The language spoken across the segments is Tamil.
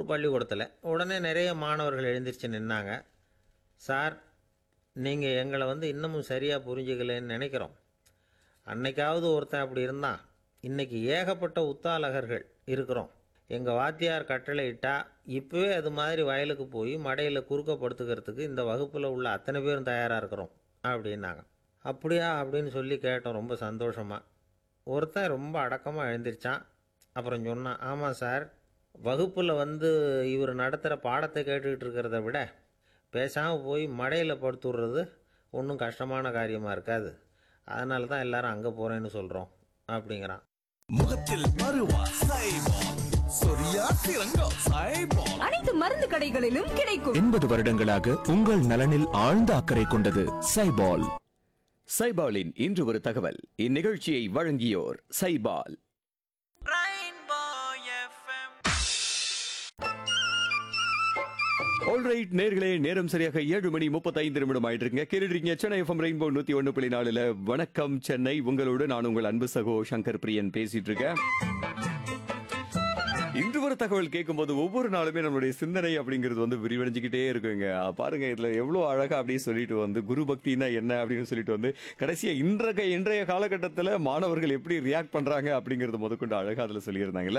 ஒரு பள்ளிக்கூடத்தில் உடனே நிறைய மாணவர்கள் எழுந்திருச்சு நின்னாங்க சார் நீங்கள் எங்களை வந்து இன்னமும் சரியாக புரிஞ்சுக்கலன்னு நினைக்கிறோம் அன்னைக்காவது ஒருத்தன் அப்படி இருந்தான் இன்னைக்கு ஏகப்பட்ட உத்தாலகர்கள் இருக்கிறோம் எங்கள் வாத்தியார் கட்டளை இட்டா இப்போவே அது மாதிரி வயலுக்கு போய் மடையில் குறுக்க படுத்துக்கிறதுக்கு இந்த வகுப்பில் உள்ள அத்தனை பேரும் தயாராக இருக்கிறோம் அப்படின்னாங்க அப்படியா அப்படின்னு சொல்லி கேட்டோம் ரொம்ப சந்தோஷமாக ஒருத்தன் ரொம்ப அடக்கமாக எழுந்திருச்சான் அப்புறம் சொன்னான் ஆமாம் சார் வகுப்பில் வந்து இவர் நடத்துகிற பாடத்தை கேட்டுக்கிட்டு இருக்கிறத விட பேசாமல் போய் மடையில் படுத்துடுறது ஒன்றும் கஷ்டமான காரியமாக இருக்காது அதனால தான் எல்லாரும் அங்கே போகிறேன்னு சொல்கிறோம் அப்படிங்கிறான் முகத்தில் பருவா சைபால் சொரியா சிறங்கம் சைபால் அனைத்து மருந்து கடைகளிலும் கிடைக்கும் எண்பது வருடங்களாக உங்கள் நலனில் ஆழ்ந்த அக்கறை கொண்டது சைபால் சைபாலின் இன்று ஒரு தகவல் இந்நிகழ்ச்சியை வழங்கியோர் சைபால் ஆல்ரைட் நேர்களே நேரம் சரியாக ஏழு மணி முப்பத்தைந்து நிமிடம் ஆயிட்டு இருக்குங்க கேட்டுருக்கீங்க சென்னை எஃப்எம் ரெயின்போ நூத்தி ஒண்ணு புள்ளி நாலுல வணக்கம் சென்னை உங்களோடு நான் உங்கள் அன்பு சகோ சங்கர் பிரியன் பேசிட்டு இருக்கேன் இன்று ஒரு தகவல் கேட்கும்போது ஒவ்வொரு நாளுமே நம்மளுடைய சிந்தனை அப்படிங்கிறது வந்து விரிவடைஞ்சுக்கிட்டே இருக்குங்க பாருங்க இதுல எவ்வளவு அழகா அப்படியே சொல்லிட்டு வந்து குரு பக்தினா என்ன அப்படின்னு சொல்லிட்டு வந்து கடைசியா இன்றைய இன்றைய காலகட்டத்துல மாணவர்கள் எப்படி ரியாக்ட் பண்றாங்க அப்படிங்கறது முதற்கொண்டு அழகா அதுல சொல்லியிருந்தாங்கல்ல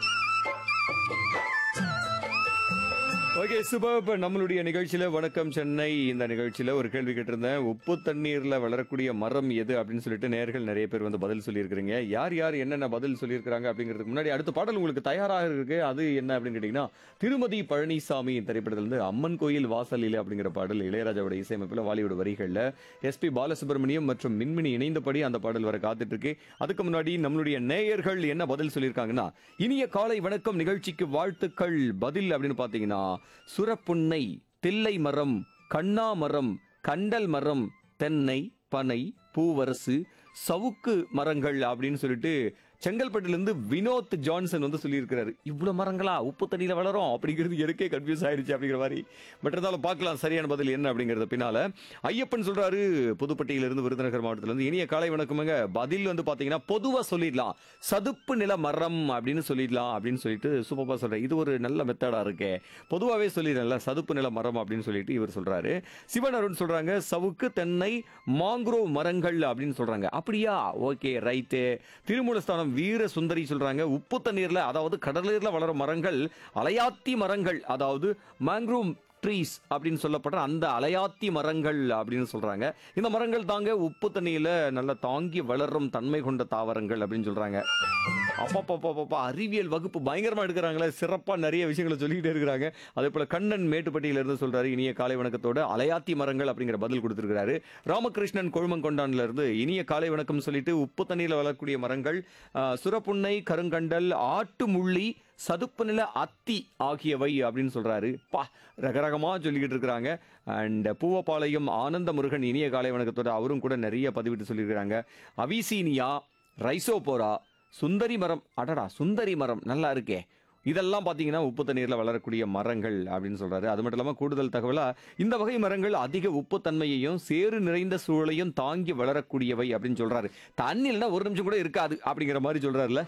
ஓகே சூப்பர் இப்போ நம்மளுடைய நிகழ்ச்சியில வணக்கம் சென்னை இந்த நிகழ்ச்சியில ஒரு கேள்வி கேட்டிருந்தேன் உப்பு தண்ணீர்ல வளரக்கூடிய மரம் எது அப்படின்னு சொல்லிட்டு நேர்கள் நிறைய பேர் வந்து பதில் சொல்லியிருக்கிறீங்க யார் யார் என்னென்ன பதில் சொல்லியிருக்கிறாங்க அப்படிங்கிறதுக்கு முன்னாடி அடுத்த பாடல் உங்களுக்கு தயாராக இருக்கு அது என்ன அப்படின்னு கேட்டீங்கன்னா திருமதி பழனிசாமி திரைப்படத்துல இருந்து அம்மன் கோயில் வாசலில் அப்படிங்கிற பாடல் இளையராஜாவோட இசையமைப்பில் வாலிவுட் வரிகள்ல எஸ்பி பாலசுப்ரமணியம் மற்றும் மின்மினி இணைந்தபடி அந்த பாடல் வர காத்துட்டு இருக்கு அதுக்கு முன்னாடி நம்மளுடைய நேயர்கள் என்ன பதில் சொல்லியிருக்காங்கன்னா இனிய காலை வணக்கம் நிகழ்ச்சிக்கு வாழ்த்துக்கள் பதில் அப்படின்னு பாத்தீங்கன்னா சுரப்புன்னை தில்லை மரம் கண்ணா மரம் கண்டல் மரம் தென்னை பனை பூவரசு சவுக்கு மரங்கள் அப்படின்னு சொல்லிட்டு செங்கல்பட்டுலேருந்து வினோத் ஜான்சன் வந்து சொல்லியிருக்கிறாரு இவ்வளோ மரங்களா உப்பு தண்ணியில் வளரும் அப்படிங்கிறது எனக்கே கன்ஃபியூஸ் ஆயிடுச்சு அப்படிங்கிற மாதிரி பட் இருந்தாலும் பார்க்கலாம் சரியான பதில் என்ன அப்படிங்கிறத பின்னால ஐயப்பன் சொல்றாரு புதுப்பட்டியிலிருந்து விருதுநகர் மாவட்டத்திலிருந்து இனிய காலை வணக்கமுங்க பதில் வந்து பார்த்தீங்கன்னா பொதுவாக சொல்லிடலாம் சதுப்பு நில மரம் அப்படின்னு சொல்லிடலாம் அப்படின்னு சொல்லிட்டு சூப்பராக சொல்றேன் இது ஒரு நல்ல மெத்தடா இருக்கே பொதுவாகவே சொல்லிடல சதுப்பு நில மரம் அப்படின்னு சொல்லிட்டு இவர் சொல்றாரு சிவன் அருண் சொல்றாங்க சவுக்கு தென்னை மாங்குரோவ் மரங்கள் அப்படின்னு சொல்றாங்க அப்படியா ஓகே ரைட்டு திருமூலஸ்தானம் வீர சுந்தரி சொல்றாங்க உப்பு தண்ணீர்ல அதாவது கடலீர்ல வளரும் மரங்கள் அலையாத்தி மரங்கள் அதாவது மேங்க்ரூவ் ட்ரீஸ் அப்படின்னு சொல்லப்படுற அந்த அலையாத்தி மரங்கள் அப்படின்னு சொல்றாங்க இந்த மரங்கள் தாங்க உப்பு தண்ணியில நல்லா தாங்கி வளரும் தன்மை கொண்ட தாவரங்கள் அப்படின்னு சொல்றாங்க அப்பப்பப்பப்பா அறிவியல் வகுப்பு பயங்கரமா எடுக்கிறாங்களே சிறப்பா நிறைய விஷயங்களை சொல்லிக்கிட்டே இருக்கிறாங்க அதே போல கண்ணன் மேட்டுப்பட்டியில இருந்து சொல்றாரு இனிய காலை வணக்கத்தோட அலையாத்தி மரங்கள் அப்படிங்கிற பதில் கொடுத்திருக்கிறாரு ராமகிருஷ்ணன் கொழுமங்கொண்டான்ல இருந்து இனிய காலை வணக்கம் சொல்லிட்டு உப்பு தண்ணியில வளரக்கூடிய மரங்கள் ஆஹ், சுரப்புன்னை கருங்கண்டல் ஆட்டு முள்ளி சதுப்பு நில அத்தி ஆகியவை அப்படின்னு சொல்றாரு பா ரகரகமா சொல்லிக்கிட்டு இருக்கிறாங்க அண்ட் பூவப்பாளையம் ஆனந்த முருகன் இனிய காலை வணக்கத்தோட அவரும் கூட நிறைய பதிவிட்டு சொல்லியிருக்கிறாங்க அவிசீனியா ரைசோபோரா சுந்தரி மரம் அடடா சுந்தரி மரம் நல்லா இருக்கே இதெல்லாம் பார்த்தீங்கன்னா உப்பு தண்ணீரில் வளரக்கூடிய மரங்கள் அப்படின்னு சொல்றாரு அது மட்டும் இல்லாமல் கூடுதல் தகவலா இந்த வகை மரங்கள் அதிக உப்பு தன்மையையும் சேறு நிறைந்த சூழலையும் தாங்கி வளரக்கூடியவை அப்படின்னு சொல்றாரு தண்ணில்னா ஒரு நிமிஷம் கூட இருக்காது அப்படிங்கிற மாதிரி சொல்றாருல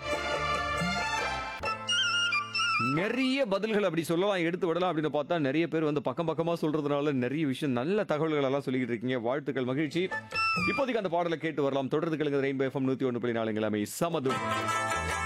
நிறைய பதில்கள் அப்படி சொல்லலாம் எடுத்து விடலாம் அப்படின்னு பார்த்தா நிறைய பேர் வந்து பக்கம் பக்கமா சொல்றதுனால நிறைய விஷயம் நல்ல தகவல்கள் எல்லாம் சொல்லிக்கிட்டு இருக்கீங்க வாழ்த்துக்கள் மகிழ்ச்சி இப்போதைக்கு அந்த பாடலை கேட்டு வரலாம் தொடர்ந்து கேளுங்க ரெயின்போ எஃப்எம் நூத்தி ஒன்று புள்ளி நாலுங்களாமே சமதும்